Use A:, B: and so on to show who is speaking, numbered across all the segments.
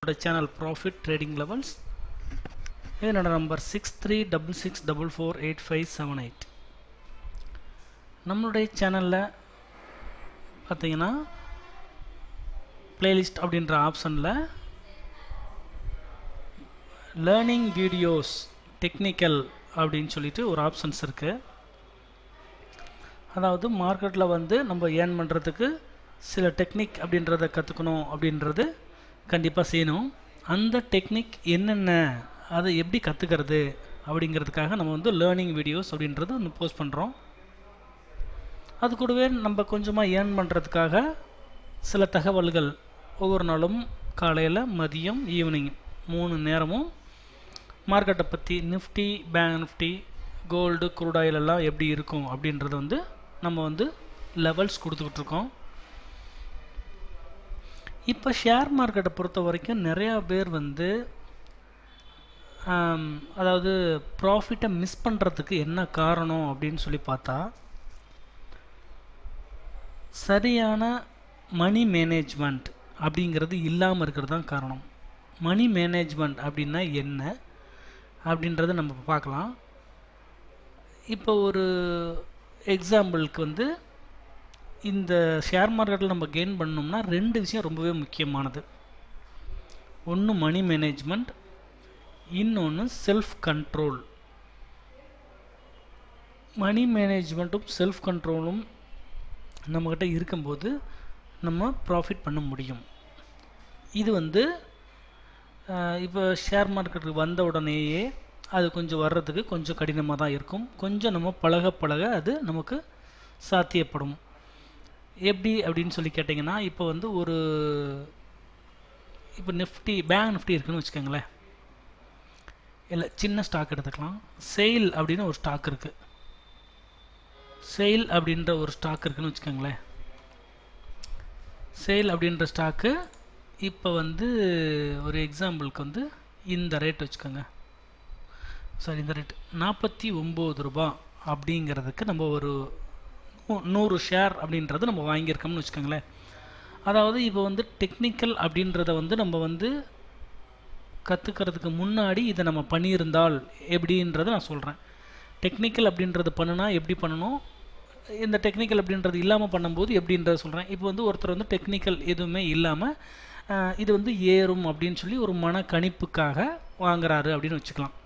A: என்னோட channel profit trading levels இது என்னோட number six three double six double four eight five seven eight நம்மளுடைய சேனலில் பார்த்தீங்கன்னா பிளேலிஸ்ட் அப்படின்ற ஆப்ஷனில் லேர்னிங் வீடியோஸ் டெக்னிக்கல் அப்படின்னு சொல்லிட்டு ஒரு ஆப்ஷன்ஸ் இருக்குது அதாவது மார்க்கெட்டில் வந்து நம்ம ஏர்ன் பண்ணுறதுக்கு சில டெக்னிக் அப்படின்றத கற்றுக்கணும் அப்படின்றது கண்டிப்பாக செய்யணும் அந்த டெக்னிக் என்னென்ன அதை எப்படி கற்றுக்கிறது அப்படிங்கிறதுக்காக நம்ம வந்து லேர்னிங் வீடியோஸ் அப்படின்றது ஒன்று போஸ்ட் பண்ணுறோம் அது கூடவே நம்ம கொஞ்சமாக ஏர்ன் பண்ணுறதுக்காக சில தகவல்கள் ஒவ்வொரு நாளும் காலையில் மதியம் ஈவினிங் மூணு நேரமும் மார்க்கெட்டை பற்றி Nifty bank Nifty gold crude oil எல்லாம் எப்படி இருக்கும் அப்படின்றது வந்து நம்ம வந்து லெவல்ஸ் கொடுத்துக்கிட்டு இருக்கோம் இப்போ ஷேர் மார்க்கெட்டை பொறுத்த வரைக்கும் நிறையா பேர் வந்து அதாவது ப்ராஃபிட்டை மிஸ் பண்ணுறதுக்கு என்ன காரணம் அப்படின்னு சொல்லி பார்த்தா சரியான மணி மேனேஜ்மெண்ட் அப்படிங்கிறது இல்லாமல் இருக்கிறது தான் காரணம் மணி மேனேஜ்மெண்ட் அப்படின்னா என்ன அப்படின்றத நம்ம பார்க்கலாம் இப்போ ஒரு எக்ஸாம்பிளுக்கு வந்து இந்த ஷேர் மார்க்கெட்டில் நம்ம கெயின் பண்ணோம்னா ரெண்டு விஷயம் ரொம்பவே முக்கியமானது ஒன்று மணி மேனேஜ்மெண்ட் இன்னொன்று செல்ஃப் கண்ட்ரோல் மணி மேனேஜ்மெண்ட்டும் செல்ஃப் கண்ட்ரோலும் நம்மக்கிட்ட இருக்கும்போது நம்ம ப்ராஃபிட் பண்ண முடியும் இது வந்து இப்போ ஷேர் மார்க்கெட்டுக்கு வந்த உடனேயே அது கொஞ்சம் வர்றதுக்கு கொஞ்சம் கடினமாக தான் இருக்கும் கொஞ்சம் நம்ம பழக பழக அது நமக்கு சாத்தியப்படும் எப்படி அப்படின்னு சொல்லி கேட்டிங்கன்னா இப்போ வந்து ஒரு இப்போ நிஃப்டி பேங்க் நிஃப்டி இருக்குன்னு வச்சுக்கோங்களேன் இல்லை சின்ன ஸ்டாக் எடுத்துக்கலாம் செயில் அப்படின்னு ஒரு ஸ்டாக் இருக்குது செயில் அப்படின்ற ஒரு ஸ்டாக் இருக்குன்னு வச்சுக்கோங்களேன் சேல் அப்படின்ற ஸ்டாக்கு இப்போ வந்து ஒரு எக்ஸாம்பிளுக்கு வந்து இந்த ரேட் வச்சுக்கோங்க சாரி இந்த ரேட் நாற்பத்தி ஒம்பது ரூபா அப்படிங்கிறதுக்கு நம்ம ஒரு நூறு ஷேர் அப்படின்றது நம்ம வாங்கியிருக்கோம்னு வச்சுக்கோங்களேன் அதாவது இப்போ வந்து டெக்னிக்கல் அப்படின்றத வந்து நம்ம வந்து கற்றுக்கிறதுக்கு முன்னாடி இதை நம்ம பண்ணியிருந்தால் எப்படின்றத நான் சொல்கிறேன் டெக்னிக்கல் அப்படின்றது பண்ணுனா எப்படி பண்ணணும் இந்த டெக்னிக்கல் அப்படின்றது இல்லாமல் பண்ணும்போது எப்படின்றத சொல்கிறேன் இப்போ வந்து ஒருத்தர் வந்து டெக்னிக்கல் எதுவுமே இல்லாமல் இது வந்து ஏறும் அப்படின்னு சொல்லி ஒரு மன கணிப்புக்காக வாங்குறாரு அப்படின்னு வச்சுக்கலாம்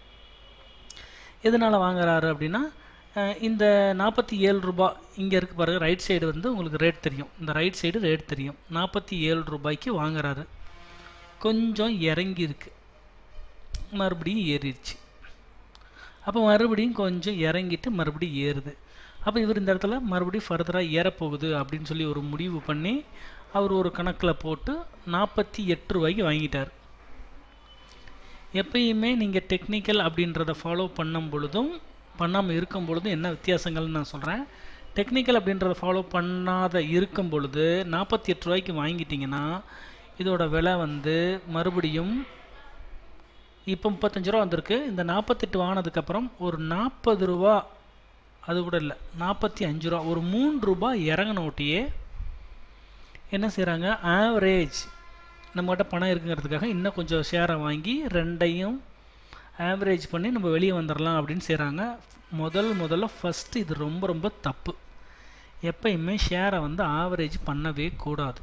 A: எதனால் வாங்குறாரு அப்படின்னா இந்த நாற்பத்தி ஏழு ரூபா இங்கே இருக்கு பாருங்கள் ரைட் சைடு வந்து உங்களுக்கு ரேட் தெரியும் இந்த ரைட் சைடு ரேட் தெரியும் நாற்பத்தி ஏழு ரூபாய்க்கு வாங்குறாரு கொஞ்சம் இறங்கி இருக்கு மறுபடியும் ஏறிடுச்சு அப்போ மறுபடியும் கொஞ்சம் இறங்கிட்டு மறுபடியும் ஏறுது அப்போ இவர் இந்த இடத்துல மறுபடியும் ஃபர்தராக ஏறப்போகுது அப்படின்னு சொல்லி ஒரு முடிவு பண்ணி அவர் ஒரு கணக்கில் போட்டு நாற்பத்தி எட்டு ரூபாய்க்கு வாங்கிட்டார் எப்பயுமே நீங்கள் டெக்னிக்கல் அப்படின்றத ஃபாலோ பண்ணும் பொழுதும் பண்ணாமல் இருக்கும் பொழுதும் என்ன வித்தியாசங்கள்னு நான் சொல்கிறேன் டெக்னிக்கல் அப்படின்றத ஃபாலோ பண்ணாத இருக்கும் பொழுது நாற்பத்தி எட்டு ரூபாய்க்கு வாங்கிட்டிங்கன்னா இதோட விலை வந்து மறுபடியும் இப்போ முப்பத்தஞ்சு ரூபா வந்திருக்கு இந்த நாற்பத்தெட்டு வாங்கினதுக்கப்புறம் ஒரு நாற்பது ரூபா அது கூட இல்லை நாற்பத்தி அஞ்சு ரூபா ஒரு மூணு ரூபா இறங்கின ஓட்டியே என்ன செய்கிறாங்க ஆவரேஜ் நம்மகிட்ட பணம் இருக்குங்கிறதுக்காக இன்னும் கொஞ்சம் ஷேரை வாங்கி ரெண்டையும் ஆவரேஜ் பண்ணி நம்ம வெளியே வந்துடலாம் அப்படின்னு செய்கிறாங்க முதல் முதல்ல ஃபஸ்ட்டு இது ரொம்ப ரொம்ப தப்பு எப்பயுமே ஷேரை வந்து ஆவரேஜ் பண்ணவே கூடாது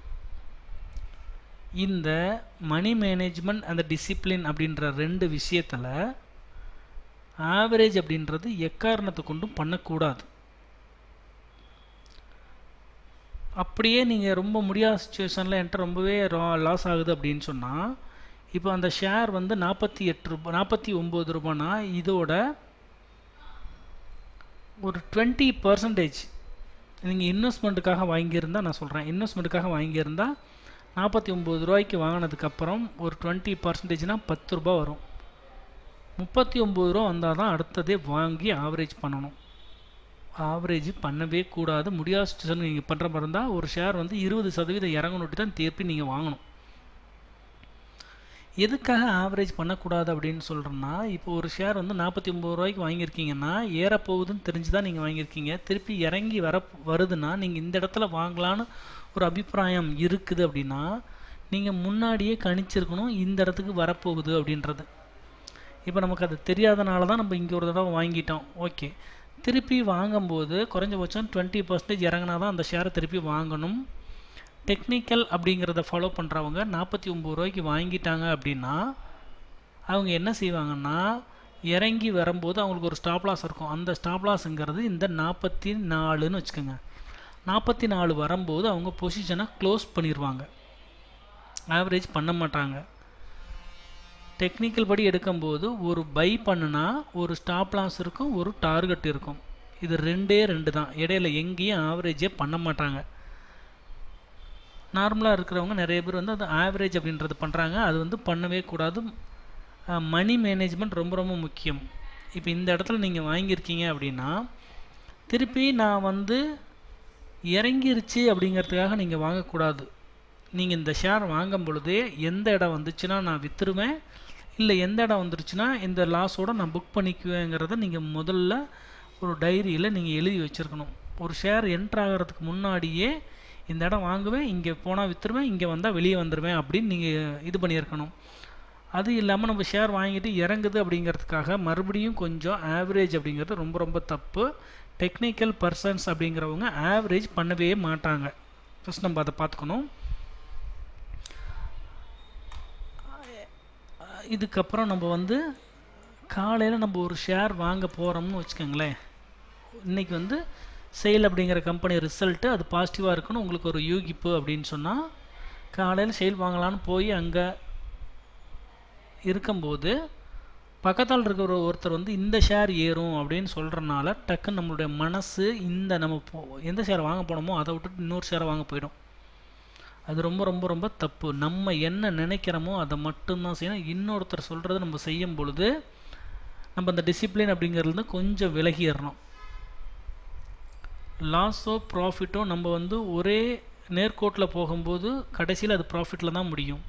A: இந்த மணி மேனேஜ்மெண்ட் அந்த டிசிப்ளின் அப்படின்ற ரெண்டு விஷயத்தில் ஆவரேஜ் அப்படின்றது எக்காரணத்தை கொண்டும் பண்ணக்கூடாது அப்படியே நீங்கள் ரொம்ப முடியாத சுச்சுவேஷனில் என்கிட்ட ரொம்பவே லாஸ் ஆகுது அப்படின்னு சொன்னால் இப்போ அந்த ஷேர் வந்து நாற்பத்தி எட்டு ரூபா நாற்பத்தி ஒம்பது ரூபானா இதோட ஒரு டுவெண்ட்டி பர்சன்டேஜ் நீங்கள் இன்வெஸ்ட்மெண்ட்டுக்காக வாங்கியிருந்தால் நான் சொல்கிறேன் இன்வெஸ்ட்மெண்ட்டுக்காக வாங்கியிருந்தால் நாற்பத்தி ஒம்பது ரூபாய்க்கு வாங்கினதுக்கப்புறம் ஒரு டுவெண்ட்டி பர்சன்டேஜ்னால் பத்து ரூபா வரும் முப்பத்தி ஒம்பது ரூபா வந்தால் தான் அடுத்ததே வாங்கி ஆவரேஜ் பண்ணணும் ஆவரேஜ் பண்ணவே கூடாது முடியாத சுச்சுவேஷன் நீங்கள் பண்ணுற மாதிரி இருந்தால் ஒரு ஷேர் வந்து இருபது சதவீதம் இறங்கணுட்டு தான் திருப்பி நீங்கள் வாங்கணும் எதுக்காக ஆவரேஜ் பண்ணக்கூடாது அப்படின்னு சொல்கிறேன்னா இப்போ ஒரு ஷேர் வந்து நாற்பத்தி ஒம்பது ரூபாய்க்கு வாங்கியிருக்கீங்கன்னா ஏறப்போகுதுன்னு தெரிஞ்சு தான் நீங்கள் வாங்கியிருக்கீங்க திருப்பி இறங்கி வர வருதுன்னா நீங்கள் இந்த இடத்துல வாங்கலான்னு ஒரு அபிப்பிராயம் இருக்குது அப்படின்னா நீங்கள் முன்னாடியே கணிச்சிருக்கணும் இந்த இடத்துக்கு வரப்போகுது அப்படின்றது இப்போ நமக்கு அது தெரியாதனால தான் நம்ம இங்கே ஒரு தடவை வாங்கிட்டோம் ஓகே திருப்பி வாங்கும்போது குறைஞ்சபட்சம் டுவெண்ட்டி பர்சன்டேஜ் இறங்கினா தான் அந்த ஷேரை திருப்பி வாங்கணும் டெக்னிக்கல் அப்படிங்கிறத ஃபாலோ பண்ணுறவங்க நாற்பத்தி ஒம்பது ரூபாய்க்கு வாங்கிட்டாங்க அப்படின்னா அவங்க என்ன செய்வாங்கன்னா இறங்கி வரும்போது அவங்களுக்கு ஒரு ஸ்டாப் லாஸ் இருக்கும் அந்த ஸ்டாப் லாஸுங்கிறது இந்த நாற்பத்தி நாலுன்னு வச்சுக்கோங்க நாற்பத்தி நாலு வரும்போது அவங்க பொசிஷனை க்ளோஸ் பண்ணிடுவாங்க ஆவரேஜ் பண்ண மாட்டாங்க டெக்னிக்கல் படி எடுக்கும்போது ஒரு பை பண்ணுனா ஒரு ஸ்டாப் லாஸ் இருக்கும் ஒரு டார்கெட் இருக்கும் இது ரெண்டே ரெண்டு தான் இடையில எங்கேயும் ஆவரேஜே பண்ண மாட்டாங்க நார்மலாக இருக்கிறவங்க நிறைய பேர் வந்து அது ஆவரேஜ் அப்படின்றது பண்ணுறாங்க அது வந்து பண்ணவே கூடாது மணி மேனேஜ்மெண்ட் ரொம்ப ரொம்ப முக்கியம் இப்போ இந்த இடத்துல நீங்கள் வாங்கியிருக்கீங்க அப்படின்னா திருப்பி நான் வந்து இறங்கிருச்சு அப்படிங்கிறதுக்காக நீங்கள் வாங்கக்கூடாது நீங்கள் இந்த ஷேர் வாங்கும் பொழுதே எந்த இடம் வந்துச்சுன்னா நான் விற்றுருவேன் இல்லை எந்த இடம் வந்துருச்சுன்னா இந்த லாஸோடு நான் புக் பண்ணிக்குவேங்கிறத நீங்கள் முதல்ல ஒரு டைரியில் நீங்கள் எழுதி வச்சுருக்கணும் ஒரு ஷேர் என்ட்ரு ஆகிறதுக்கு முன்னாடியே இந்த இடம் வாங்குவேன் இங்கே போனால் விற்றுருவேன் இங்கே வந்தால் வெளியே வந்துடுவேன் அப்படின்னு நீங்கள் இது பண்ணியிருக்கணும் அது இல்லாமல் நம்ம ஷேர் வாங்கிட்டு இறங்குது அப்படிங்கிறதுக்காக மறுபடியும் கொஞ்சம் ஆவரேஜ் அப்படிங்கிறது ரொம்ப ரொம்ப தப்பு டெக்னிக்கல் பர்சன்ஸ் அப்படிங்கிறவங்க ஆவரேஜ் பண்ணவே மாட்டாங்க ஃபஸ்ட் நம்ம அதை பார்த்துக்கணும் இதுக்கப்புறம் நம்ம வந்து காலையில் நம்ம ஒரு ஷேர் வாங்க போகிறோம்னு வச்சுக்கோங்களேன் இன்றைக்கி வந்து சேல் அப்படிங்கிற கம்பெனி ரிசல்ட்டு அது பாசிட்டிவாக இருக்குன்னு உங்களுக்கு ஒரு யூகிப்பு அப்படின்னு சொன்னால் காலையில் சேல் வாங்கலான்னு போய் அங்கே இருக்கும்போது பக்கத்தால் இருக்கிற ஒருத்தர் வந்து இந்த ஷேர் ஏறும் அப்படின்னு சொல்கிறனால டக்குன்னு நம்மளுடைய மனசு இந்த நம்ம போ எந்த ஷேர் வாங்க போனோமோ அதை விட்டுட்டு இன்னொரு ஷேரை வாங்க போயிடும் அது ரொம்ப ரொம்ப ரொம்ப தப்பு நம்ம என்ன நினைக்கிறோமோ அதை மட்டும்தான் செய்யணும் இன்னொருத்தர் சொல்கிறத நம்ம செய்யும் பொழுது நம்ம அந்த டிசிப்ளின் அப்படிங்கிறது கொஞ்சம் விலகிடணும் லாஸோ ப்ராஃபிட்டோ நம்ம வந்து ஒரே நேர்கோட்டில் போகும்போது கடைசியில் அது ப்ராஃபிட்டில் தான் முடியும்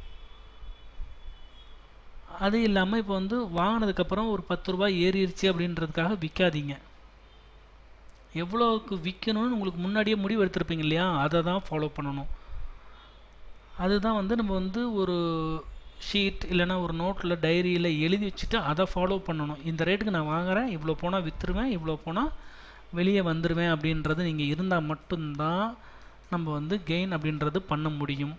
A: அது இல்லாமல் இப்போ வந்து வாங்கினதுக்கப்புறம் ஒரு பத்து ரூபாய் ஏறிடுச்சு அப்படின்றதுக்காக விற்காதீங்க எவ்வளோக்கு விற்கணும்னு உங்களுக்கு முன்னாடியே முடிவு எடுத்திருப்பீங்க இல்லையா அதை தான் ஃபாலோ பண்ணணும் அதுதான் வந்து நம்ம வந்து ஒரு ஷீட் இல்லைனா ஒரு நோட்டில் டைரியில் எழுதி வச்சுட்டு அதை ஃபாலோ பண்ணணும் இந்த ரேட்டுக்கு நான் வாங்குகிறேன் இவ்வளோ போனால் விற்றுருவேன் இவ்வளோ போனால் வெளியே வந்துடுவேன் அப்படின்றது நீங்கள் இருந்தால் மட்டும்தான் நம்ம வந்து கெயின் அப்படின்றது பண்ண முடியும்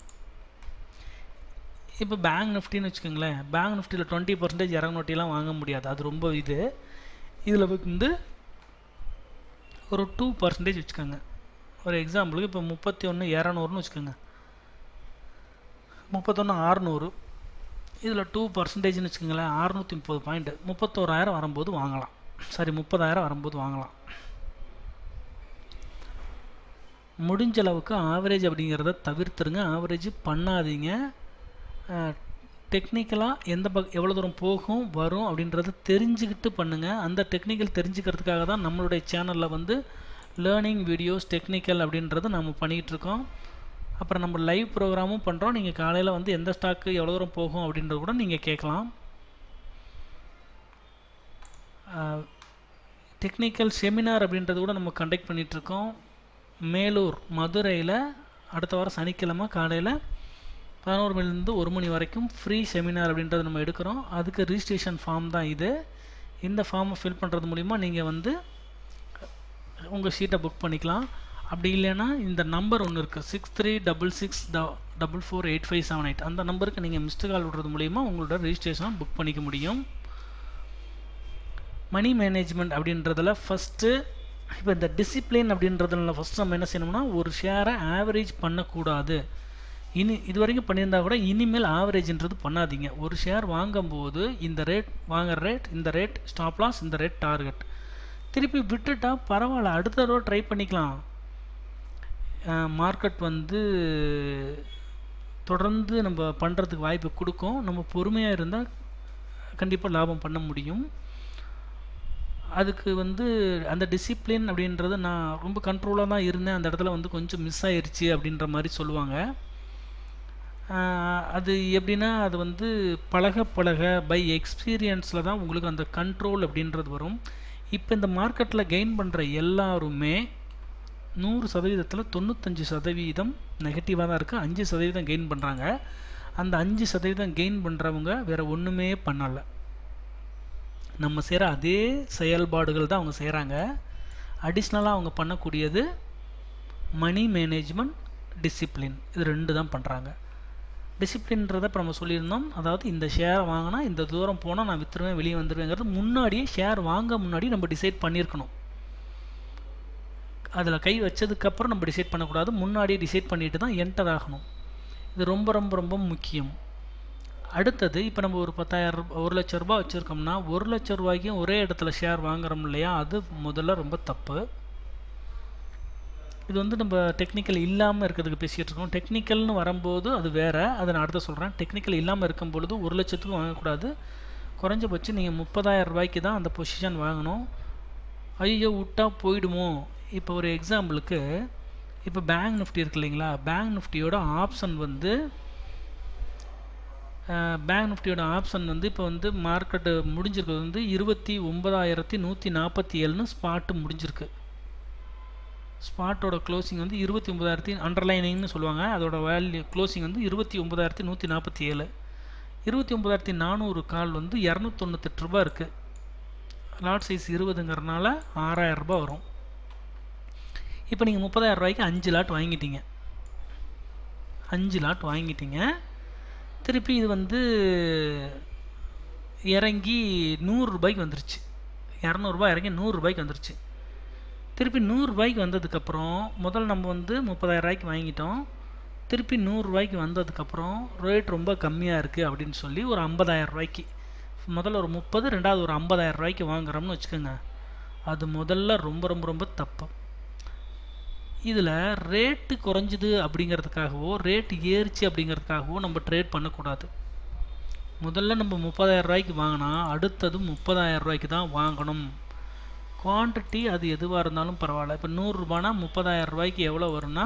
A: இப்போ பேங்க் நிஃப்டின்னு வச்சுக்கோங்களேன் பேங்க் நிஃப்டியில் டுவெண்ட்டி பர்சன்டேஜ் இறங்கநோட்டிலாம் வாங்க முடியாது அது ரொம்ப இது இதில் வந்து ஒரு டூ பர்சன்டேஜ் வச்சுக்கோங்க ஒரு எக்ஸாம்பிளுக்கு இப்போ முப்பத்தி ஒன்று இரநூறுன்னு வச்சுக்கோங்க முப்பத்தொன்று ஆறுநூறு இதில் டூ பர்சன்டேஜ்னு வச்சுக்கோங்களேன் அறுநூற்றி முப்பது பாயிண்ட்டு முப்பத்தோராயிரம் வரும்போது வாங்கலாம் சாரி முப்பதாயிரம் வரும்போது வாங்கலாம் முடிஞ்ச அளவுக்கு ஆவரேஜ் அப்படிங்கிறத தவிர்த்துருங்க ஆவரேஜ் பண்ணாதீங்க டெக்னிக்கலாக எந்த பக் எவ்வளோ தூரம் போகும் வரும் அப்படின்றத தெரிஞ்சுக்கிட்டு பண்ணுங்கள் அந்த டெக்னிக்கல் தெரிஞ்சுக்கிறதுக்காக தான் நம்மளுடைய சேனலில் வந்து லேர்னிங் வீடியோஸ் டெக்னிக்கல் அப்படின்றத நம்ம பண்ணிகிட்ருக்கோம் அப்புறம் நம்ம லைவ் ப்ரோக்ராமும் பண்ணுறோம் நீங்கள் காலையில் வந்து எந்த ஸ்டாக்கு எவ்வளோ தூரம் போகும் அப்படின்றத கூட நீங்கள் கேட்கலாம் டெக்னிக்கல் செமினார் அப்படின்றது கூட நம்ம கண்டக்ட் பண்ணிகிட்ருக்கோம் மேலூர் மதுரையில் அடுத்த வாரம் சனிக்கிழமை காலையில் பதினோரு மணிலேருந்து ஒரு மணி வரைக்கும் ஃப்ரீ செமினார் அப்படின்றது நம்ம எடுக்கிறோம் அதுக்கு ரிஜிஸ்ட்ரேஷன் ஃபார்ம் தான் இது இந்த ஃபார்மை ஃபில் பண்ணுறது மூலிமா நீங்கள் வந்து உங்கள் ஷீட்டை புக் பண்ணிக்கலாம் அப்படி இல்லைன்னா இந்த நம்பர் ஒன்று இருக்குது சிக்ஸ் த்ரீ டபுள் சிக்ஸ் ட double four eight five seven eight அந்த நம்பருக்கு நீங்கள் மிஸ்டு கால் விடுறது மூலிமா உங்களோட ரிஜிஸ்ட்ரேஷனை புக் பண்ணிக்க முடியும் மணி மேனேஜ்மெண்ட் அப்படின்றதில் ஃபஸ்ட்டு இப்போ இந்த டிசிப்ளின் அப்படின்றதுல ஃபஸ்ட்டு நம்ம என்ன செய்யணும்னா ஒரு ஷேரை ஆவரேஜ் பண்ணக்கூடாது இனி இது வரைக்கும் பண்ணியிருந்தா கூட இனிமேல் ஆவரேஜ்ன்றது பண்ணாதீங்க ஒரு ஷேர் வாங்கும்போது இந்த ரேட் வாங்குற ரேட் இந்த ரேட் ஸ்டாப் லாஸ் இந்த ரேட் டார்கெட் திருப்பி விட்டுட்டா பரவாயில்ல அடுத்த தடவை ட்ரை பண்ணிக்கலாம் மார்க்கெட் வந்து தொடர்ந்து நம்ம பண்ணுறதுக்கு வாய்ப்பு கொடுக்கும் நம்ம பொறுமையாக இருந்தால் கண்டிப்பாக லாபம் பண்ண முடியும் அதுக்கு வந்து அந்த டிசிப்ளின் அப்படின்றது நான் ரொம்ப கண்ட்ரோலாக தான் இருந்தேன் அந்த இடத்துல வந்து கொஞ்சம் மிஸ் ஆயிடுச்சு அப்படின்ற மாதிரி சொல்லுவாங்க அது எப்படின்னா அது வந்து பழக பழக பை எக்ஸ்பீரியன்ஸில் தான் உங்களுக்கு அந்த கண்ட்ரோல் அப்படின்றது வரும் இப்போ இந்த மார்க்கெட்டில் கெயின் பண்ணுற எல்லாருமே நூறு சதவீதத்தில் தொண்ணூத்தஞ்சு சதவீதம் நெகட்டிவாக தான் இருக்குது அஞ்சு சதவீதம் கெயின் பண்ணுறாங்க அந்த அஞ்சு சதவீதம் கெயின் பண்ணுறவங்க வேறு ஒன்றுமே பண்ணலை நம்ம செய்கிற அதே செயல்பாடுகள் தான் அவங்க செய்கிறாங்க அடிஷ்னலாக அவங்க பண்ணக்கூடியது மணி மேனேஜ்மெண்ட் டிசிப்ளின் இது ரெண்டு தான் பண்ணுறாங்க டிசிப்ளின்றதை இப்போ நம்ம சொல்லியிருந்தோம் அதாவது இந்த ஷேர் வாங்கினா இந்த தூரம் போனால் நான் விற்றுருவேன் வெளியே வந்துடுவேங்கிறது முன்னாடியே ஷேர் வாங்க முன்னாடி நம்ம டிசைட் பண்ணியிருக்கணும் அதில் கை வச்சதுக்கப்புறம் நம்ம டிசைட் பண்ணக்கூடாது முன்னாடியே டிசைட் பண்ணிட்டு தான் என்டர் ஆகணும் இது ரொம்ப ரொம்ப ரொம்ப முக்கியம் அடுத்தது இப்போ நம்ம ஒரு பத்தாயிரம் ரூபா ஒரு லட்ச ரூபா வச்சுருக்கோம்னா ஒரு லட்ச ரூபாய்க்கும் ஒரே இடத்துல ஷேர் வாங்குறோம் இல்லையா அது முதல்ல ரொம்ப தப்பு இது வந்து நம்ம டெக்னிக்கல் இல்லாமல் இருக்கிறதுக்கு பேசிகிட்டு இருக்கோம் டெக்னிக்கல்னு வரும்போது அது வேறு அதை நான் அடுத்த சொல்கிறேன் டெக்னிக்கல் இல்லாமல் இருக்கும் பொழுது ஒரு லட்சத்துக்கு வாங்கக்கூடாது குறைஞ்சபட்சம் நீங்கள் முப்பதாயிரம் ரூபாய்க்கு தான் அந்த பொசிஷன் வாங்கணும் ஐயோ விட்டா போயிடுமோ இப்போ ஒரு எக்ஸாம்பிளுக்கு இப்போ பேங்க் நிஃப்டி இருக்கு இல்லைங்களா பேங்க் நிஃப்டியோட ஆப்ஷன் வந்து பேங்க் நிஃப்டியோட ஆப்ஷன் வந்து இப்போ வந்து மார்க்கெட்டு முடிஞ்சிருக்கிறது வந்து இருபத்தி ஒன்பதாயிரத்தி நூற்றி நாற்பத்தி ஏழுன்னு ஸ்பாட்டு முடிஞ்சிருக்கு ஸ்பாட்டோட க்ளோசிங் வந்து இருபத்தி ஒன்பதாயிரத்தி அண்டர்லைனிங்னு சொல்லுவாங்க அதோட வேல்யூ க்ளோசிங் வந்து இருபத்தி ஒன்பதாயிரத்தி நூற்றி நாற்பத்தி ஏழு இருபத்தி ஒன்பதாயிரத்தி நானூறு கால் வந்து இரநூத்தொண்ணூத்தெட்டு ரூபா இருக்குது லாட் சைஸ் இருபதுங்கிறனால ஆறாயிரம் ரூபாய் வரும் இப்போ நீங்கள் முப்பதாயிரம் ரூபாய்க்கு அஞ்சு லாட் வாங்கிட்டீங்க அஞ்சு லாட் வாங்கிட்டீங்க திருப்பி இது வந்து இறங்கி நூறுரூபாய்க்கு வந்துருச்சு இரநூறுபா இறங்கி நூறுரூபாய்க்கு வந்துருச்சு திருப்பி நூறுரூபாய்க்கு வந்ததுக்கப்புறம் முதல்ல நம்ம வந்து முப்பதாயிரரூபாய்க்கு வாங்கிட்டோம் திருப்பி நூறுரூவாய்க்கு வந்ததுக்கப்புறம் ரேட் ரொம்ப கம்மியாக இருக்குது அப்படின்னு சொல்லி ஒரு ஐம்பதாயிரம் ரூபாய்க்கு முதல்ல ஒரு முப்பது ரெண்டாவது ஒரு ஐம்பதாயிரம் ரூபாய்க்கு வாங்குறோம்னு வச்சுக்கோங்க அது முதல்ல ரொம்ப ரொம்ப ரொம்ப தப்பு இதில் ரேட்டு குறைஞ்சிது அப்படிங்கிறதுக்காகவோ ரேட் ஏறிச்சு அப்படிங்கிறதுக்காகவோ நம்ம ட்ரேட் பண்ணக்கூடாது முதல்ல நம்ம முப்பதாயிரம் ரூபாய்க்கு வாங்கினா அடுத்தது முப்பதாயிரம் ரூபாய்க்கு தான் வாங்கணும் குவான்டிட்டி அது எதுவாக இருந்தாலும் பரவாயில்ல இப்போ நூறுரூபானா முப்பதாயிரம் ரூபாய்க்கு எவ்வளோ வரும்னா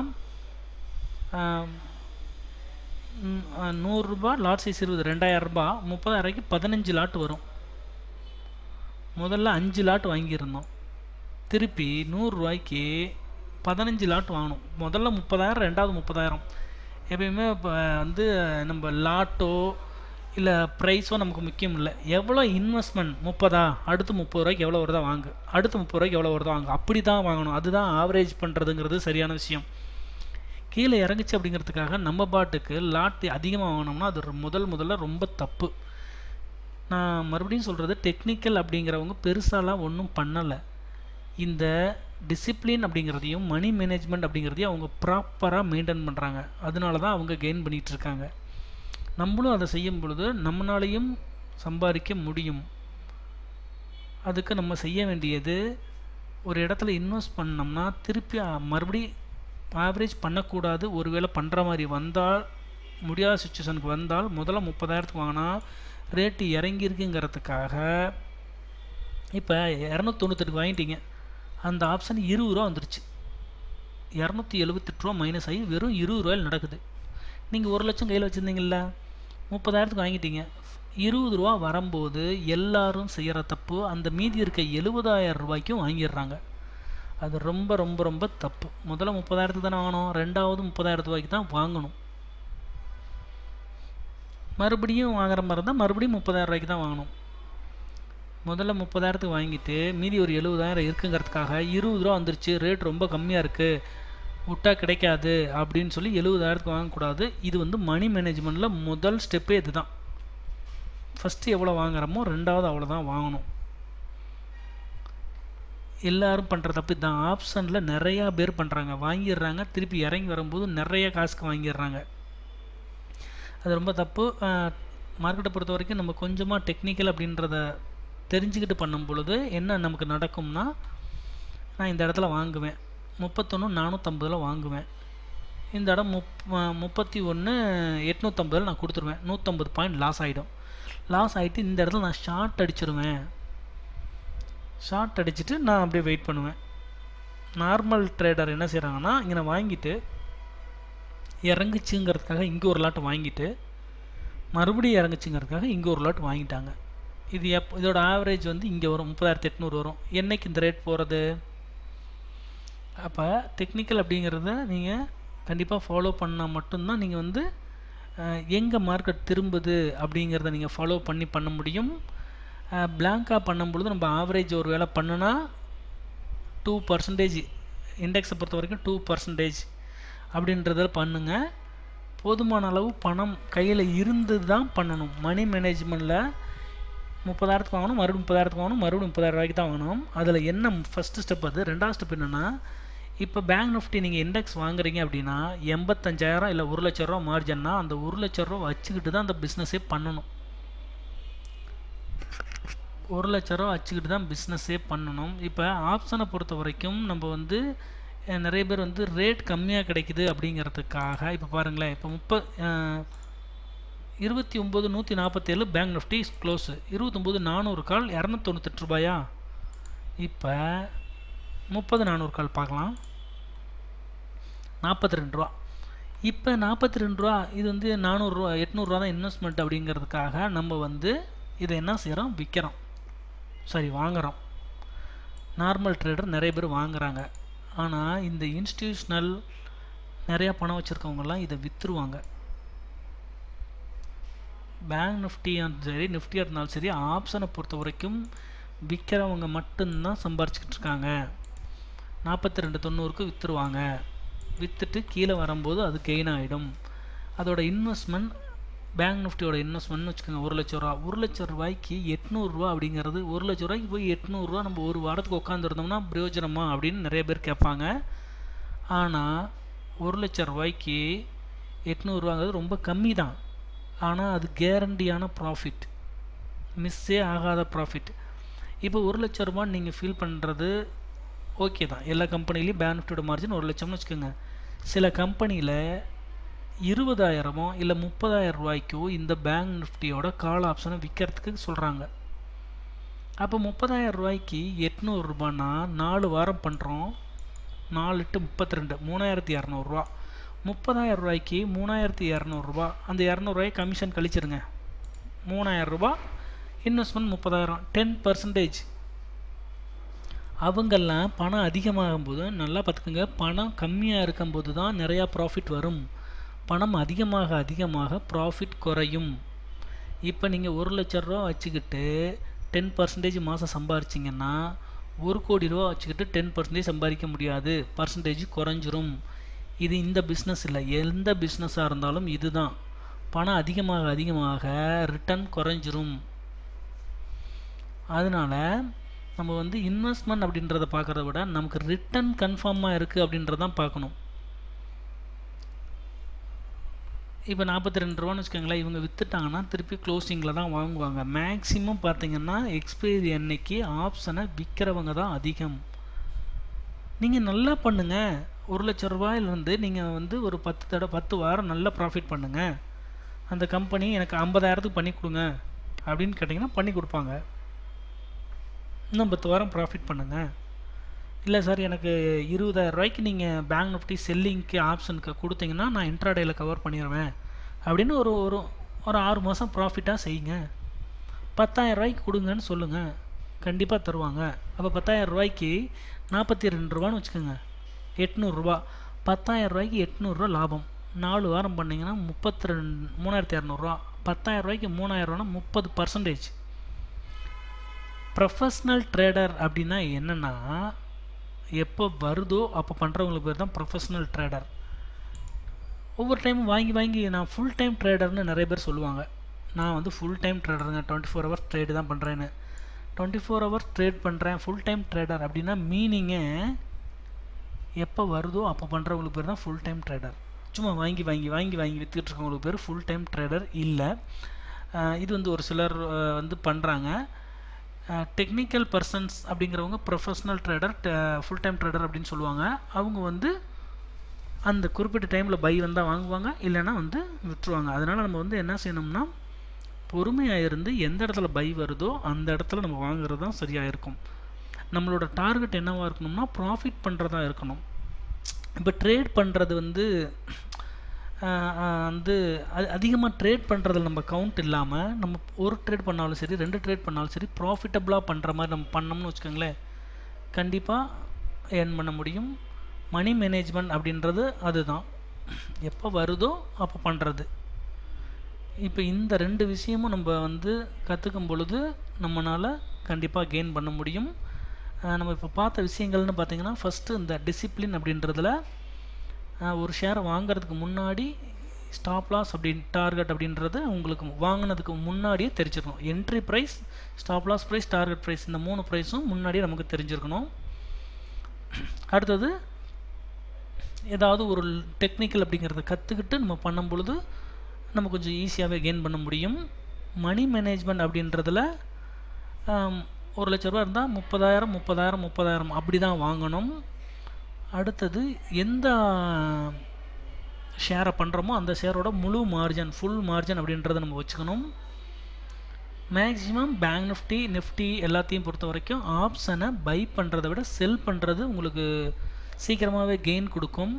A: நூறுரூபா லாட் சைஸ் இருபது ரெண்டாயிரம் ரூபாய் முப்பதாயிரம் ரூபாய்க்கு பதினஞ்சு லாட் வரும் முதல்ல அஞ்சு லாட் வாங்கியிருந்தோம் திருப்பி நூறுரூவாய்க்கு பதினஞ்சு லாட் வாங்கணும் முதல்ல முப்பதாயிரம் ரெண்டாவது முப்பதாயிரம் எப்பயுமே இப்போ வந்து நம்ம லாட்டோ இல்லை ப்ரைஸோ நமக்கு முக்கியம் இல்லை எவ்வளோ இன்வெஸ்ட்மெண்ட் முப்பதா அடுத்து முப்பது ரூபாய்க்கு எவ்வளோ வருதா வாங்கு அடுத்து முப்பது ரூபாய்க்கு எவ்வளோ வருதா வாங்கு அப்படி தான் வாங்கணும் அதுதான் ஆவரேஜ் பண்ணுறதுங்கிறது சரியான விஷயம் கீழே இறங்குச்சு அப்படிங்கிறதுக்காக நம்ம பாட்டுக்கு லாட் அதிகமாக வாங்கினோம்னா அது முதல் முதல்ல ரொம்ப தப்பு நான் மறுபடியும் சொல்கிறது டெக்னிக்கல் அப்படிங்கிறவங்க பெருசாலாம் ஒன்றும் பண்ணலை இந்த டிசிப்ளின் அப்படிங்கிறதையும் மணி மேனேஜ்மெண்ட் அப்படிங்கிறதையும் அவங்க ப்ராப்பராக மெயின்டைன் பண்ணுறாங்க அதனால தான் அவங்க கெயின் பண்ணிகிட்ருக்காங்க நம்மளும் அதை செய்யும் பொழுது நம்மளாலையும் சம்பாதிக்க முடியும் அதுக்கு நம்ம செய்ய வேண்டியது ஒரு இடத்துல இன்வெஸ்ட் பண்ணோம்னா திருப்பி மறுபடி ஆவரேஜ் பண்ணக்கூடாது ஒருவேளை பண்ணுற மாதிரி வந்தால் முடியாத சுச்சுவேஷனுக்கு வந்தால் முதல்ல முப்பதாயிரத்துக்கு வாங்கினா ரேட்டு இறங்கியிருக்குங்கிறதுக்காக இப்போ இரநூத்தொண்ணூத்தெட்டுக்கு வாங்கிட்டீங்க அந்த ஆப்ஷன் இருபது ரூபா வந்துருச்சு இரநூத்தி எழுபத்தெட்டு ரூபா மைனஸ் ஆகி வெறும் இருபது ரூபாயில் நடக்குது நீங்கள் ஒரு லட்சம் கையில் வச்சுருந்தீங்கள முப்பதாயிரத்துக்கு வாங்கிட்டீங்க இருபது ரூபா வரும்போது எல்லாரும் செய்கிற தப்பு அந்த மீதி இருக்க எழுபதாயிரம் ரூபாய்க்கும் வாங்கிடுறாங்க அது ரொம்ப ரொம்ப ரொம்ப தப்பு முதல்ல முப்பதாயிரத்துக்கு தானே வாங்கணும் ரெண்டாவது முப்பதாயிரத்து ரூபாய்க்கு தான் வாங்கணும் மறுபடியும் வாங்குற மாதிரி இருந்தால் மறுபடியும் முப்பதாயிரம் ரூபாய்க்கு தான் வாங்கணும் முதல்ல முப்பதாயிரத்துக்கு வாங்கிட்டு மீதி ஒரு எழுபதாயிரம் இருக்குங்கிறதுக்காக இருபது ரூபா வந்துருச்சு ரேட் ரொம்ப கம்மியாக இருக்குது விட்டா கிடைக்காது அப்படின்னு சொல்லி எழுபதாயிரத்துக்கு வாங்கக்கூடாது இது வந்து மணி மேனேஜ்மெண்ட்டில் முதல் ஸ்டெப்பே இது தான் ஃபஸ்ட்டு எவ்வளோ வாங்குறோமோ ரெண்டாவது அவ்வளோ தான் வாங்கணும் எல்லோரும் பண்ணுற தப்பு தான் ஆப்ஷனில் நிறையா பேர் பண்ணுறாங்க வாங்கிடுறாங்க திருப்பி இறங்கி வரும்போது நிறைய காசுக்கு வாங்கிடுறாங்க அது ரொம்ப தப்பு மார்க்கெட்டை பொறுத்த வரைக்கும் நம்ம கொஞ்சமாக டெக்னிக்கல் அப்படின்றத தெரிஞ்சுக்கிட்டு பண்ணும் பொழுது என்ன நமக்கு நடக்கும்னா நான் இந்த இடத்துல வாங்குவேன் முப்பத்தொன்று நானூற்றம்பதில் வாங்குவேன் இந்த இடம் முப் முப்பத்தி ஒன்று எட்நூற்றம்பதில் நான் கொடுத்துருவேன் நூற்றம்பது பாயிண்ட் லாஸ் ஆகிடும் லாஸ் ஆகிட்டு இந்த இடத்துல நான் ஷார்ட் அடிச்சிருவேன் ஷார்ட் அடிச்சுட்டு நான் அப்படியே வெயிட் பண்ணுவேன் நார்மல் ட்ரேடர் என்ன செய்கிறாங்கன்னா இங்கே நான் வாங்கிட்டு இறங்குச்சுங்கிறதுக்காக இங்கே ஒரு லாட் வாங்கிட்டு மறுபடியும் இறங்குச்சுங்கிறதுக்காக இங்கே ஒரு லாட் வாங்கிட்டாங்க இது எப் இதோட ஆவரேஜ் வந்து இங்கே வரும் முப்பதாயிரத்தி எட்நூறு வரும் என்றைக்கு இந்த ரேட் போகிறது அப்போ டெக்னிக்கல் அப்படிங்கிறத நீங்கள் கண்டிப்பாக ஃபாலோ பண்ணால் மட்டும்தான் நீங்கள் வந்து எங்கே மார்க்கெட் திரும்புது அப்படிங்கிறத நீங்கள் ஃபாலோ பண்ணி பண்ண முடியும் பிளாங்காக பண்ணும்பொழுது நம்ம ஆவரேஜ் ஒரு வேலை பண்ணுனா டூ பர்சன்டேஜ் இண்டெக்ஸை பொறுத்த வரைக்கும் டூ பர்சன்டேஜ் அப்படின்றத பண்ணுங்கள் போதுமான அளவு பணம் கையில் இருந்து தான் பண்ணணும் மணி மேனேஜ்மெண்ட்டில் முப்பதாயிரத்துக்கு வாங்கணும் மறுபடியும் முப்பதாயிரத்துக்கு வாங்கணும் மறுபடியும் முப்பதாயிரம் ரூபாய்க்கு தான் வாங்கணும் அதில் என்ன ஃபஸ்ட்டு ஸ்டெப் அது ரெண்டாவது ஸ்டெப் என்னென்னா இப்போ பேங்க் நிஃப்டி நீங்கள் இண்டெக்ஸ் வாங்குறீங்க அப்படின்னா எண்பத்தஞ்சாயிரம் இல்லை ஒரு லட்ச ரூபா மார்ஜின்னா அந்த ஒரு லட்ச ரூபா வச்சுக்கிட்டு தான் அந்த பிஸ்னஸே பண்ணணும் ஒரு லட்ச ரூபா வச்சுக்கிட்டு தான் பிஸ்னஸே பண்ணணும் இப்போ ஆப்ஷனை பொறுத்த வரைக்கும் நம்ம வந்து நிறைய பேர் வந்து ரேட் கம்மியாக கிடைக்குது அப்படிங்கிறதுக்காக இப்போ பாருங்களேன் இப்போ முப்ப இருபத்தி ஒம்பது நூற்றி நாற்பத்தேழு பேங்க் நிஃப்டி க்ளோஸு இருபத்தொம்போது நானூறு கால் இரநூத்தொண்ணூத்தெட்டு ரூபாயா இப்போ முப்பது நானூறு கால் பார்க்கலாம் நாற்பத்தி ரெண்டு ரூபா இப்போ நாற்பத்தி ரெண்டு ரூபா இது வந்து நானூறுரூவா எட்நூறுரூவா தான் இன்வெஸ்ட்மெண்ட் அப்படிங்கிறதுக்காக நம்ம வந்து இதை என்ன செய்கிறோம் விற்கிறோம் சரி வாங்குகிறோம் நார்மல் ட்ரேடர் நிறைய பேர் வாங்குகிறாங்க ஆனால் இந்த இன்ஸ்டியூஷ்னல் நிறையா பணம் வச்சுருக்கவங்கலாம் இதை விற்றுருவாங்க பேங்க் நிஃப்டியாக இருந்தாலும் சரி நிஃப்டியாக இருந்தாலும் சரி ஆப்ஷனை பொறுத்த வரைக்கும் விற்கிறவங்க மட்டும்தான் சம்பாரிச்சிக்கிட்டு இருக்காங்க நாற்பத்தி ரெண்டு தொண்ணூறுக்கு விற்றுருவாங்க விற்றுட்டு கீழே வரும்போது அது கெயின் ஆகிடும் அதோட இன்வெஸ்ட்மெண்ட் பேங்க் நிஃப்டியோட இன்வெஸ்ட்மெண்ட்னு வச்சுக்கோங்க ஒரு லட்ச ரூபா ஒரு லட்ச ரூபாய்க்கு எட்நூறுரூவா அப்படிங்கிறது ஒரு லட்ச ரூபாய்க்கு போய் எட்நூறுரூவா நம்ம ஒரு வாரத்துக்கு உட்காந்துருந்தோம்னா பிரயோஜனமா அப்படின்னு நிறைய பேர் கேட்பாங்க ஆனால் ஒரு லட்ச ரூபாய்க்கு எட்நூறுவாங்கிறது ரொம்ப கம்மி தான் ஆனால் அது கேரண்டியான ப்ராஃபிட் மிஸ்ஸே ஆகாத ப்ராஃபிட் இப்போ ஒரு லட்ச ரூபா நீங்கள் ஃபீல் பண்ணுறது ஓகே தான் எல்லா கம்பெனிலையும் பேங்க் நிஃப்டியோட மார்ஜின் ஒரு லட்சம்னு வச்சுக்கோங்க சில கம்பெனியில் இருபதாயிரமோ இல்லை முப்பதாயிரம் ரூபாய்க்கோ இந்த பேங்க் நிஃப்டியோட கால் ஆப்ஷனை விற்கிறதுக்கு சொல்கிறாங்க அப்போ முப்பதாயிரம் ரூபாய்க்கு எட்நூறுரூபான்னா நாலு வாரம் பண்ணுறோம் நாலு எட்டு முப்பத்தி ரெண்டு மூணாயிரத்தி இரநூறுவா முப்பதாயிரம் ரூபாய்க்கு மூணாயிரத்தி இரநூறுபா அந்த இரநூறுவாய் கமிஷன் கழிச்சிருங்க மூணாயிரம் ரூபா இன்வெஸ்ட்மெண்ட் முப்பதாயிரம் டென் பர்சன்டேஜ் அவங்கெல்லாம் பணம் அதிகமாகும்போது நல்லா பார்த்துக்கோங்க பணம் கம்மியாக இருக்கும்போது தான் நிறையா ப்ராஃபிட் வரும் பணம் அதிகமாக அதிகமாக ப்ராஃபிட் குறையும் இப்போ நீங்கள் ஒரு லட்ச ரூபா வச்சுக்கிட்டு டென் பர்சன்டேஜ் மாதம் சம்பாரிச்சிங்கன்னா ஒரு கோடி ரூபா வச்சுக்கிட்டு டென் பர்சன்டேஜ் சம்பாதிக்க முடியாது பர்சன்டேஜ் குறைஞ்சிரும் இது இந்த பிஸ்னஸ் இல்லை எந்த பிஸ்னஸாக இருந்தாலும் இதுதான் பணம் அதிகமாக அதிகமாக ரிட்டர்ன் குறைஞ்சிரும் அதனால் நம்ம வந்து இன்வெஸ்ட்மெண்ட் அப்படின்றத பார்க்குறத விட நமக்கு ரிட்டர்ன் கன்ஃபார்மாக இருக்குது அப்படின்றதான் பார்க்கணும் இப்போ நாற்பத்தி ரெண்டு ரூபான்னு வச்சுக்கோங்களேன் இவங்க விற்றுட்டாங்கன்னா திருப்பி க்ளோசிங்கில் தான் வாங்குவாங்க மேக்ஸிமம் பார்த்தீங்கன்னா எக்ஸ்பைரி அன்னைக்கு ஆப்ஷனை விற்கிறவங்க தான் அதிகம் நீங்கள் நல்லா பண்ணுங்கள் ஒரு லட்ச ரூபாயிலேருந்து நீங்கள் வந்து ஒரு பத்து தடவை பத்து வாரம் நல்ல ப்ராஃபிட் பண்ணுங்கள் அந்த கம்பெனி எனக்கு ஐம்பதாயிரத்துக்கு பண்ணி கொடுங்க அப்படின்னு கேட்டிங்கன்னா பண்ணி கொடுப்பாங்க இன்னும் பத்து வாரம் ப்ராஃபிட் பண்ணுங்கள் இல்லை சார் எனக்கு இருபதாயிரம் ரூபாய்க்கு நீங்கள் பேங்க் நிஃப்டி செல்லிங்க்கு ஆப்ஷனுக்கு கொடுத்தீங்கன்னா நான் இன்ட்ராடேயில் கவர் பண்ணிடுவேன் அப்படின்னு ஒரு ஒரு ஒரு ஆறு மாதம் ப்ராஃபிட்டாக செய்யுங்க பத்தாயிரம் ரூபாய்க்கு கொடுங்கன்னு சொல்லுங்கள் கண்டிப்பாக தருவாங்க அப்போ பத்தாயிரம் ரூபாய்க்கு நாற்பத்தி ரெண்டு ரூபான்னு வச்சுக்கோங்க எட்நூறுரூவா பத்தாயிரம் ரூபாய்க்கு எட்நூறுரூவா லாபம் நாலு வாரம் பண்ணிங்கன்னா முப்பத்தி ரெண்டு மூணாயிரத்தி இரநூறுவா பத்தாயிரம் ரூபாய்க்கு மூணாயிரரூவானா முப்பது பர்சன்டேஜ் ப்ரொஃபஷ்னல் ட்ரேடர் அப்படின்னா என்னென்னா எப்போ வருதோ அப்போ பண்ணுறவங்களுக்கு பேர் தான் ப்ரொஃபஷ்னல் ட்ரேடர் ஒவ்வொரு டைமும் வாங்கி வாங்கி நான் ஃபுல் டைம் ட்ரேடர்னு நிறைய பேர் சொல்லுவாங்க நான் வந்து ஃபுல் டைம் ட்ரேடருங்க டுவெண்ட்டி ஃபோர் ஹவர்ஸ் ட்ரேடு தான் பண்ணுறேன்னு டுவெண்ட்டி ஃபோர் ஹவர்ஸ் ட்ரேட் பண்ணுறேன் ஃபுல் டைம் ட்ரேடர் அப்படின்னா மீனிங்கே எப்போ வருதோ அப்போ பண்ணுறவங்களுக்கு பேர் தான் ஃபுல் டைம் ட்ரேடர் சும்மா வாங்கி வாங்கி வாங்கி வாங்கி விற்றுக்கிட்டு இருக்கவங்களுக்கு பேர் ஃபுல் டைம் ட்ரேடர் இல்லை இது வந்து ஒரு சிலர் வந்து பண்ணுறாங்க டெக்னிக்கல் பர்சன்ஸ் அப்படிங்கிறவங்க professional trader full time trader அப்படின்னு சொல்லுவாங்க அவங்க வந்து அந்த குறிப்பிட்ட டைமில் பை வந்தால் வாங்குவாங்க இல்லைன்னா வந்து விட்டுருவாங்க அதனால் நம்ம வந்து என்ன செய்யணும்னா பொறுமையாக இருந்து எந்த இடத்துல பை வருதோ அந்த இடத்துல நம்ம வாங்குறது தான் சரியாக இருக்கும் நம்மளோட டார்கெட் என்னவாக இருக்கணும்னா ப்ராஃபிட் பண்ணுறதா இருக்கணும் இப்போ ட்ரேட் பண்ணுறது வந்து வந்து அது அதிகமாக ட்ரேட் பண்ணுறதுல நம்ம கவுண்ட் இல்லாமல் நம்ம ஒரு ட்ரேட் பண்ணாலும் சரி ரெண்டு ட்ரேட் பண்ணாலும் சரி ப்ராஃபிட்டபுளாக பண்ணுற மாதிரி நம்ம பண்ணோம்னு வச்சுக்கோங்களேன் கண்டிப்பாக ஏர்ன் பண்ண முடியும் மணி மேனேஜ்மெண்ட் அப்படின்றது அதுதான் எப்போ வருதோ அப்போ பண்ணுறது இப்போ இந்த ரெண்டு விஷயமும் நம்ம வந்து கற்றுக்கும் பொழுது நம்மளால் கண்டிப்பாக கெயின் பண்ண முடியும் அஹ் நம்ம இப்போ பார்த்த விஷயங்கள்னு பார்த்தீங்கன்னா ஃபஸ்ட்டு இந்த டிசிப்ளின் அப்படின்றதுல அஹ் ஒரு ஷேர் வாங்குறதுக்கு முன்னாடி ஸ்டாப் லாஸ் அப்படின் டார்கெட் அப்படின்றது உங்களுக்கு வாங்கினதுக்கு முன்னாடியே தெரிஞ்சிருக்கணும் entry price stop loss price target price இந்த மூணு ப்ரைஸும் முன்னாடியே நமக்கு தெரிஞ்சிருக்கணும் அடுத்தது ஏதாவது ஒரு டெக்னிக்கல் அப்படிங்கிறத கற்றுக்கிட்டு நம்ம பண்ணும் பொழுது நம்ம கொஞ்சம் ஈஸியாகவே கெயின் பண்ண முடியும் மணி மேனேஜ்மெண்ட் அப்படின்றதுல ஆம், ஒரு லட்ச ரூபா இருந்தால் முப்பதாயிரம் முப்பதாயிரம் முப்பதாயிரம் அப்படி தான் வாங்கணும் அடுத்தது எந்த ஷேரை பண்ணுறோமோ அந்த ஷேரோட முழு மார்ஜின் ஃபுல் மார்ஜின் அப்படின்றத நம்ம வச்சுக்கணும் மேக்ஸிமம் பேங்க் நிஃப்டி நிஃப்டி எல்லாத்தையும் பொறுத்த வரைக்கும் ஆப்ஷனை பை பண்ணுறதை விட செல் பண்ணுறது உங்களுக்கு சீக்கிரமாகவே கெயின் கொடுக்கும்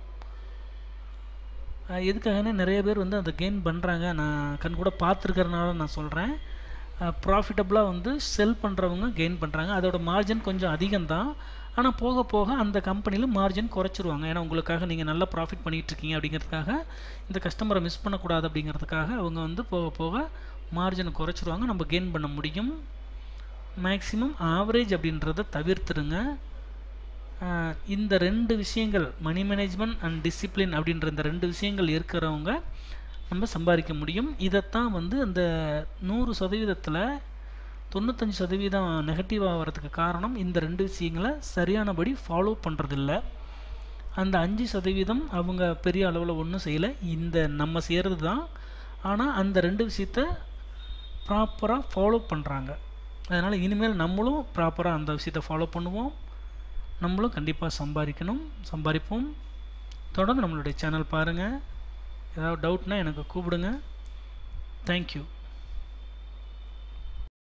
A: அஹ் எதுக்காகனா நிறைய பேர் வந்து அந்த கெயின் பண்ணுறாங்க நான் கண் கூட பார்த்துருக்கறனால நான் சொல்கிறேன் ப்ராஃபிட்டபுளாக வந்து செல் பண்ணுறவங்க கெயின் பண்ணுறாங்க அதோட மார்ஜின் கொஞ்சம் அதிகம்தான் ஆனால் போக போக அந்த கம்பெனியில் மார்ஜின் குறைச்சிருவாங்க ஏன்னா உங்களுக்காக நீங்கள் நல்லா ப்ராஃபிட் பண்ணிகிட்டு இருக்கீங்க அப்படிங்கிறதுக்காக இந்த கஸ்டமரை மிஸ் பண்ணக்கூடாது அப்படிங்கிறதுக்காக அவங்க வந்து போக போக மார்ஜினை குறைச்சிருவாங்க நம்ம கெயின் பண்ண முடியும் மேக்ஸிமம் ஆவரேஜ் அப்படின்றத தவிர்த்துடுங்க ஆஹ் இந்த ரெண்டு விஷயங்கள் மணி மேனேஜ்மெண்ட் அண்ட் டிசிப்ளின் அப்படின்ற இந்த ரெண்டு விஷயங்கள் இருக்கிறவங்க நம்ம சம்பாதிக்க முடியும் இதைத்தான் வந்து அந்த நூறு சதவீதத்தில் தொண்ணூத்தஞ்சு சதவீதம் நெகட்டிவ் ஆகிறதுக்கு காரணம் இந்த ரெண்டு விஷயங்களை சரியானபடி ஃபாலோ பண்ணுறதில்ல அந்த அஞ்சு சதவீதம் அவங்க பெரிய அளவில் ஒன்றும் செய்யலை இந்த நம்ம செய்கிறது தான் ஆனால் அந்த ரெண்டு விஷயத்த ப்ராப்பராக ஃபாலோ பண்ணுறாங்க அதனால் இனிமேல் நம்மளும் ப்ராப்பராக அந்த விஷயத்தை ஃபாலோ பண்ணுவோம் நம்மளும் கண்டிப்பாக சம்பாதிக்கணும் சம்பாதிப்போம் தொடர்ந்து நம்மளுடைய சேனல் பாருங்கள் ஏதாவது டவுட்னா எனக்கு கூப்பிடுங்க தேங்க்யூ